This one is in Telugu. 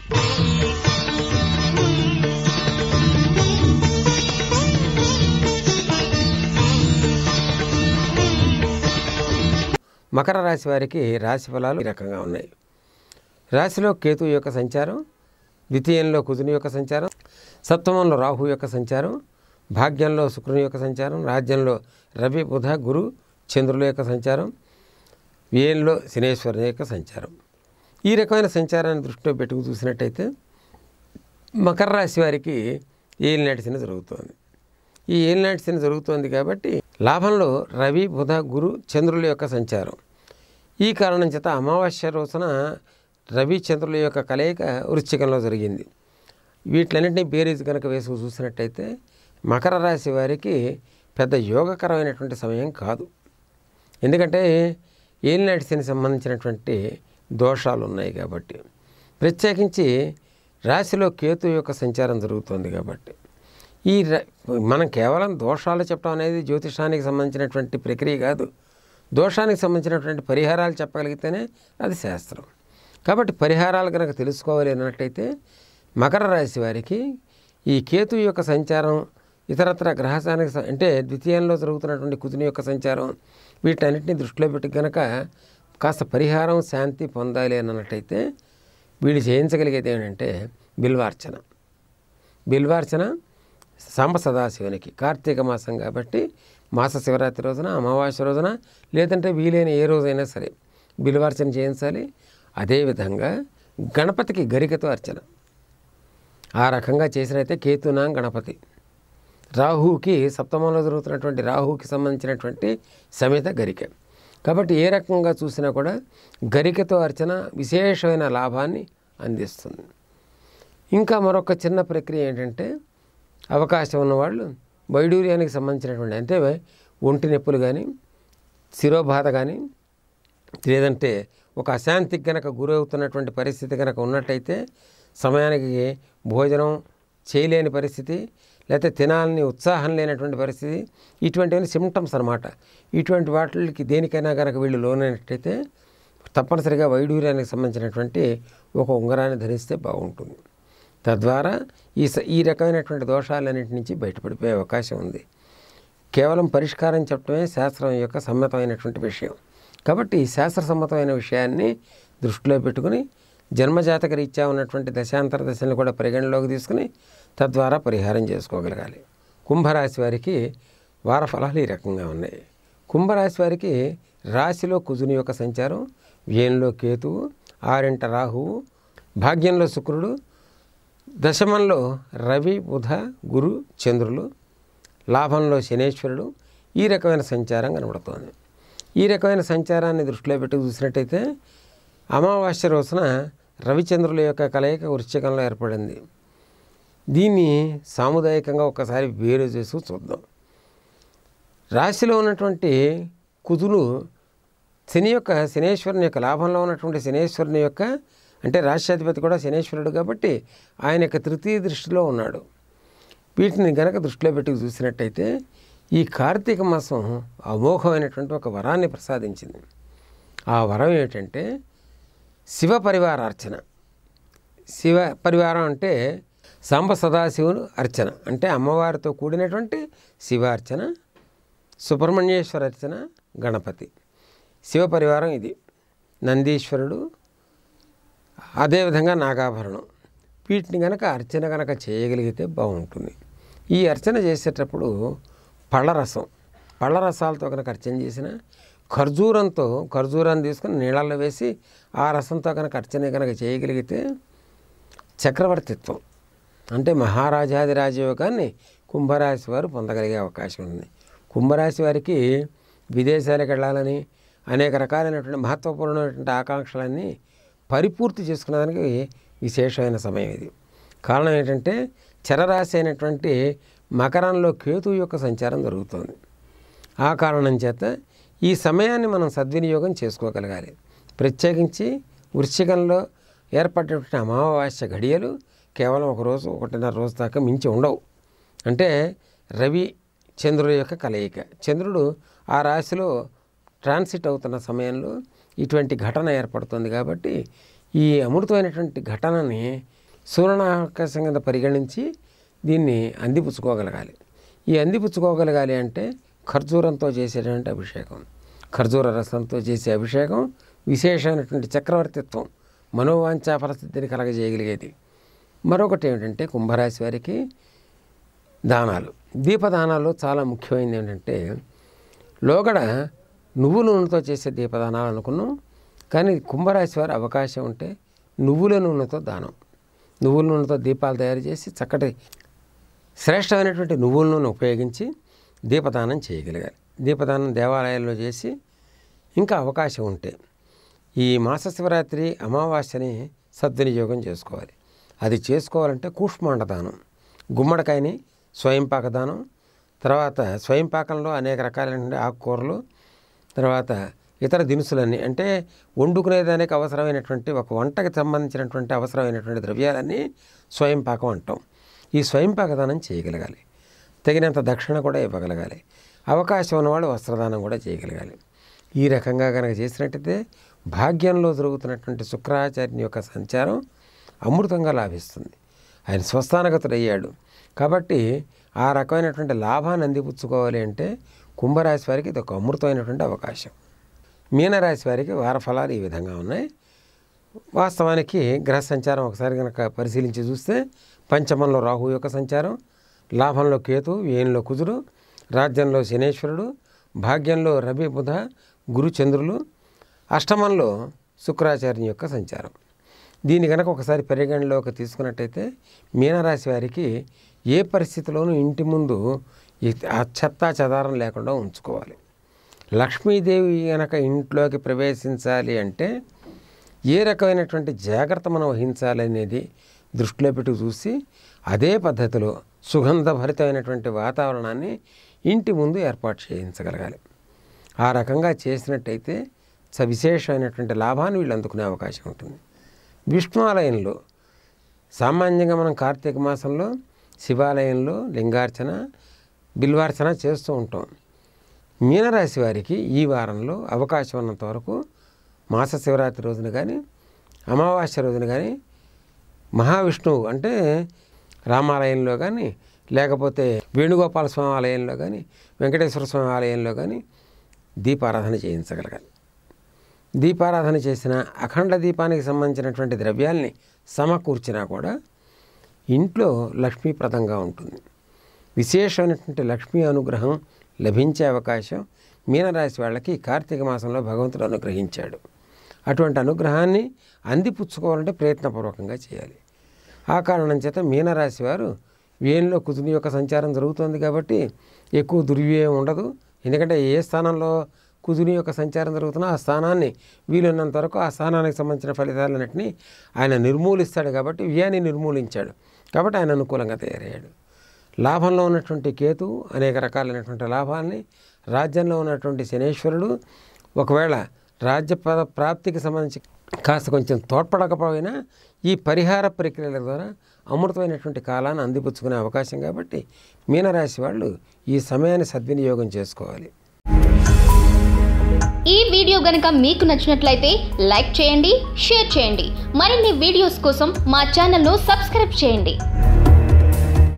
మకర రాశి వారికి రాశి ఫలాలు ఈ రకంగా ఉన్నాయి రాశిలో కేతు యొక్క సంచారం ద్వితీయంలో కుజుని యొక్క సంచారం సప్తమంలో రాహు యొక్క సంచారం భాగ్యంలో శుక్రుని యొక్క సంచారం రాజ్యంలో రవి బుధ గురు చంద్రుల యొక్క సంచారం వ్యయంలో శనేశ్వరుని యొక్క సంచారం ఈ రకమైన సంచారాన్ని దృష్టిలో పెట్టుకు చూసినట్టయితే మకర రాశి వారికి ఏలినాటి శని జరుగుతోంది ఈ ఏలినాటి శని జరుగుతోంది కాబట్టి లాభంలో రవి బుధ గురు చంద్రుల యొక్క సంచారం ఈ కారణం చేత అమావాస్య రోజున రవి చంద్రుల యొక్క కలయిక వృశ్చికంలో జరిగింది వీటిలన్నింటినీ బేరీజ్ కనుక వేసుకు చూసినట్టయితే మకర రాశి వారికి పెద్ద యోగకరమైనటువంటి సమయం కాదు ఎందుకంటే ఏలినాటి శని సంబంధించినటువంటి దోషాలు ఉన్నాయి కాబట్టి ప్రత్యేకించి రాశిలో కేతు యొక్క సంచారం జరుగుతోంది కాబట్టి ఈ ర- మనం కేవలం దోషాలు చెప్పడం అనేది జ్యోతిషానికి సంబంధించినటువంటి ప్రక్రియ కాదు దోషానికి సంబంధించినటువంటి పరిహారాలు చెప్పగలిగితేనే అది శాస్త్రం కాబట్టి పరిహారాలు కనుక తెలుసుకోవాలి అన్నట్టయితే మకర రాశి వారికి ఈ కేతు యొక్క సంచారం ఇతరత్ర గ్రహశానికి స- అంటే ద్వితీయంలో జరుగుతున్నటువంటి కుజుని యొక్క సంచారం వీటన్నిటిని దృష్టిలో పెట్టి కనుక కాస్త పరిహారం శాంతి పొందాలి అని అన్నట్టయితే వీళ్ళు చేయించగలిగేది ఏంటంటే బిల్వార్చన బిల్వార్చన సాంబ సదాశివునికి కార్తీక మాసం కాబట్టి మాస శివరాత్రి రోజున అమావాస్య రోజున లేదంటే వీలైన ఏ రోజైనా సరే బిల్వార్చన చేయించాలి అదేవిధంగా గణపతికి గరికతో అర్చన ఆ రకంగా చేసినైతే కేతునా గణపతి రాహుకి సప్తమంలో జరుగుతున్నటువంటి రాహుకి సంబంధించినటువంటి సమేత గరిక కాబట్టి ఏ రకంగా చూసినా కూడా గరికతో అర్చన విశేషమైన లాభాన్ని అందిస్తుంది ఇంకా మరొక చిన్న ప్రక్రియ ఏంటంటే అవకాశం ఉన్నవాళ్ళు వైడూర్యానికి సంబంధించినటువంటి అంటే ఒంటి నొప్పులు కానీ శిరోబాధ కానీ లేదంటే ఒక అశాంతికి గనక గురవుతున్నటువంటి పరిస్థితి కనుక ఉన్నట్టయితే సమయానికి భోజనం చేయలేని పరిస్థితి లేకపోతే తినాలని ఉత్సాహం లేనటువంటి పరిస్థితి ఇటువంటివన్నీ సిమ్టమ్స్ అనమాట ఇటువంటి వాటికి దేనికైనా కనుక వీళ్ళు లోనైనట్టయితే తప్పనిసరిగా వైడూర్యానికి సంబంధించినటువంటి ఒక ఉంగరాన్ని ధరిస్తే బాగుంటుంది తద్వారా ఈ స- ఈ రకమైనటువంటి దోషాలన్నింటి నుంచి బయటపడిపోయే అవకాశం ఉంది కేవలం పరిష్కారం చెప్పడమే శాస్త్రం యొక్క సమ్మతమైనటువంటి విషయం కాబట్టి ఈ శాస్త్ర సమ్మతమైన విషయాన్ని దృష్టిలో పెట్టుకుని జన్మజాతక రీత్యా ఉన్నటువంటి దశాంతర దశలను కూడా పరిగణలోకి తీసుకుని తద్వారా పరిహారం చేసుకోగలగాలి కుంభరాశి వారికి వార ఫలాలు ఈ రకంగా ఉన్నాయి కుంభరాశి వారికి రాశిలో కుజుని యొక్క సంచారం వ్యయంలో కేతువు ఆరింట రాహువు భాగ్యంలో శుక్రుడు దశమంలో రవి బుధ గురు చంద్రులు లాభంలో శనేశ్వరుడు ఈ రకమైన సంచారం కనబడుతోంది ఈ రకమైన సంచారాన్ని దృష్టిలో పెట్టి చూసినట్టయితే అమావాస్య రోజున రవిచంద్రుల యొక్క కలయిక వృశ్చికంలో ఏర్పడింది దీన్ని సాముదాయికంగా ఒకసారి వేరు చేసి చూద్దాం రాశిలో ఉన్నటువంటి కుదులు శని యొక్క శనేశ్వరుని యొక్క లాభంలో ఉన్నటువంటి శనేశ్వరుని యొక్క అంటే రాష్ట్రాధిపతి కూడా శనేశ్వరుడు కాబట్టి ఆయన యొక్క తృతీయ దృష్టిలో ఉన్నాడు వీటిని గనక దృష్టిలో పెట్టి చూసినట్టయితే ఈ కార్తీక మాసం అమోఘమైనటువంటి ఒక వరాన్ని ప్రసాదించింది ఆ వరం ఏంటంటే శివ పరివారార్చన శివ పరివారం అంటే సాంబ సదాశివుని అర్చన అంటే అమ్మవారితో కూడినటువంటి శివార్చన సుబ్రహ్మణ్యేశ్వర అర్చన గణపతి శివ పరివారం ఇది నందీశ్వరుడు అదేవిధంగా నాగాభరణం వీటిని కనుక అర్చన కనుక చేయగలిగితే బాగుంటుంది ఈ అర్చన చేసేటప్పుడు పళ్ళరసం పళ్ళరసాలతో కనుక అర్చన చేసిన ఖర్జూరంతో ఖర్జూరాన్ని తీసుకుని నీళ్ళల్లో వేసి ఆ రసంతో కనుక అర్చన కనుక చేయగలిగితే చక్రవర్తిత్వం అంటే మహారాజాది రాజయోగాన్ని కుంభరాశి వారు పొందగలిగే అవకాశం ఉంది కుంభరాశి వారికి విదేశాలకు వెళ్ళాలని అనేక రకాలైనటువంటి మహత్వపూర్ణమైనటువంటి ఆకాంక్షలన్నీ పరిపూర్తి చేసుకునేదానికి విశేషమైన సమయం ఇది కారణం ఏంటంటే చరరాశి అయినటువంటి మకరంలో కేతు యొక్క సంచారం జరుగుతోంది ఆ కారణం చేత ఈ సమయాన్ని మనం సద్వినియోగం చేసుకోగలగాలి ప్రత్యేకించి వృశ్చికంలో ఏర్పడినటువంటి అమావాస్య ఘడియలు కేవలం ఒక రోజు ఒకటిన్నర రోజు దాకా మించి ఉండవు అంటే రవి చంద్రుడి యొక్క కలయిక చంద్రుడు ఆ రాశిలో ట్రాన్సిట్ అవుతున్న సమయంలో ఇటువంటి ఘటన ఏర్పడుతుంది కాబట్టి ఈ అమృతమైనటువంటి ఘటనని సువర్ణావకాశం కింద పరిగణించి దీన్ని అందిపుచ్చుకోగలగాలి ఈ అందిపుచ్చుకోగలగాలి అంటే ఖర్జూరంతో చేసేటువంటి అభిషేకం ఖర్జూర రసంతో చేసే అభిషేకం విశేషమైనటువంటి చక్రవర్తిత్వం మనోవాంఛా పరిస్థితిని కలగజేయగలిగేది మరొకటి ఏమిటంటే కుంభరాశి వారికి దానాలు దీపదానాల్లో చాలా ముఖ్యమైనది ఏంటంటే లోగడ నువ్వుల నూనెతో చేసే దీపదానాలు అనుకున్నాం కానీ కుంభరాశి వారి అవకాశం ఉంటే నువ్వుల నూనెతో దానం నువ్వుల నూనెతో దీపాలు తయారు చేసి చక్కటి శ్రేష్టమైనటువంటి నువ్వుల నూనె ఉపయోగించి దీపదానం చేయగలగాలి దీపదానం దేవాలయాల్లో చేసి ఇంకా అవకాశం ఉంటే ఈ మాస శివరాత్రి అమావాస్యని సద్వినియోగం చేసుకోవాలి అది చేసుకోవాలంటే కూష్మాండ దానం గుమ్మడికాయని స్వయంపాక దానం తర్వాత స్వయంపాకంలో అనేక రకాలైన ఆకుకూరలు తర్వాత ఇతర దినుసులన్నీ అంటే వండుకునేదానికి అవసరమైనటువంటి ఒక వంటకి సంబంధించినటువంటి అవసరమైనటువంటి ద్రవ్యాలన్నీ స్వయంపాకం అంటాం ఈ స్వయంపాక దానం చేయగలగాలి తగినంత దక్షిణ కూడా ఇవ్వగలగాలి అవకాశం ఉన్నవాళ్ళు వస్త్రదానం కూడా చేయగలగాలి ఈ రకంగా కనుక చేసినట్టయితే భాగ్యంలో జరుగుతున్నటువంటి శుక్రాచార్యుని యొక్క సంచారం అమృతంగా లాభిస్తుంది ఆయన స్వస్థానగతుడయ్యాడు కాబట్టి ఆ రకమైనటువంటి లాభాన్ని అందిపుచ్చుకోవాలి అంటే కుంభరాశి వారికి ఇది ఒక అమృతమైనటువంటి అవకాశం మీనరాశి వారికి వార ఫలాలు ఈ విధంగా ఉన్నాయి వాస్తవానికి గ్రహ సంచారం ఒకసారి కనుక పరిశీలించి చూస్తే పంచమంలో రాహు యొక్క సంచారం లాభంలో కేతు వ్యయంలో కుజుడు రాజ్యంలో శనేశ్వరుడు భాగ్యంలో రవి బుధ గురు చంద్రులు అష్టమంలో శుక్రాచార్యుని యొక్క సంచారం దీన్ని కనుక ఒకసారి పరిగణలోకి తీసుకున్నట్టయితే మీనరాశి వారికి ఏ పరిస్థితిలోనూ ఇంటి ముందు ఈ ఆ చెత్త చెదారం లేకుండా ఉంచుకోవాలి లక్ష్మీదేవి కనుక ఇంట్లోకి ప్రవేశించాలి అంటే ఏ రకమైనటువంటి జాగ్రత్త మనం వహించాలి అనేది దృష్టిలో పెట్టి చూసి అదే పద్ధతిలో సుగంధభరితమైనటువంటి వాతావరణాన్ని ఇంటి ముందు ఏర్పాటు చేయించగలగాలి ఆ రకంగా చేసినట్టయితే స విశేషమైనటువంటి లాభాన్ని వీళ్ళు అందుకునే అవకాశం ఉంటుంది విష్ణు ఆలయంలో సామాన్యంగా మనం కార్తీక మాసంలో శివాలయంలో లింగార్చన బిల్వార్చన చేస్తూ ఉంటాం మీనరాశి వారికి ఈ వారంలో అవకాశం ఉన్నంత వరకు మాస శివరాత్రి రోజున కానీ అమావాస్య రోజున కానీ మహావిష్ణువు అంటే రామాలయంలో కానీ లేకపోతే వేణుగోపాల స్వామి ఆలయంలో కానీ వెంకటేశ్వర స్వామి ఆలయంలో కానీ దీపారాధన చేయించగలగాలి దీపారాధన చేసిన అఖండ దీపానికి సంబంధించినటువంటి ద్రవ్యాల్ని సమకూర్చినా కూడా ఇంట్లో లక్ష్మీప్రదంగా ఉంటుంది విశేషమైనటువంటి లక్ష్మీ అనుగ్రహం లభించే అవకాశం మీనరాశి వాళ్ళకి ఈ కార్తీక మాసంలో భగవంతుడు అనుగ్రహించాడు అటువంటి అనుగ్రహాన్ని అందిపుచ్చుకోవాలంటే ప్రయత్నపూర్వకంగా చేయాలి ఆ కారణం చేత మీనరాశి వారు వ్యయంలో కుజుని యొక్క సంచారం జరుగుతోంది కాబట్టి ఎక్కువ దుర్వ్యయం ఉండదు ఎందుకంటే ఏ స్థానంలో కుజుని యొక్క సంచారం జరుగుతున్నా ఆ స్థానాన్ని వీలున్నంత వరకు ఆ స్థానానికి సంబంధించిన ఫలితాలన్నింటినీ ఆయన నిర్మూలిస్తాడు కాబట్టి వ్యయాన్ని నిర్మూలించాడు కాబట్టి ఆయన అనుకూలంగా తయారయ్యాడు లాభంలో ఉన్నటువంటి కేతు అనేక రకాలైనటువంటి లాభాలని రాజ్యంలో ఉన్నటువంటి శనేశ్వరుడు ఒకవేళ రాజ్య పద ప్రాప్తికి సంబంధించి కాస్త కొంచెం తోడ్పడకపోయినా ఈ పరిహార ప్రక్రియల ద్వారా అమృతమైనటువంటి కాలాన్ని అందిపుచ్చుకునే అవకాశం కాబట్టి మీనరాశి వాళ్ళు ఈ సమయాన్ని సద్వినియోగం చేసుకోవాలి ఈ వీడియో గనుక మీకు నచ్చినట్లయితే లైక్ చేయండి షేర్ చేయండి మరిన్ని వీడియోస్ కోసం మా ఛానల్ను సబ్స్క్రైబ్ చేయండి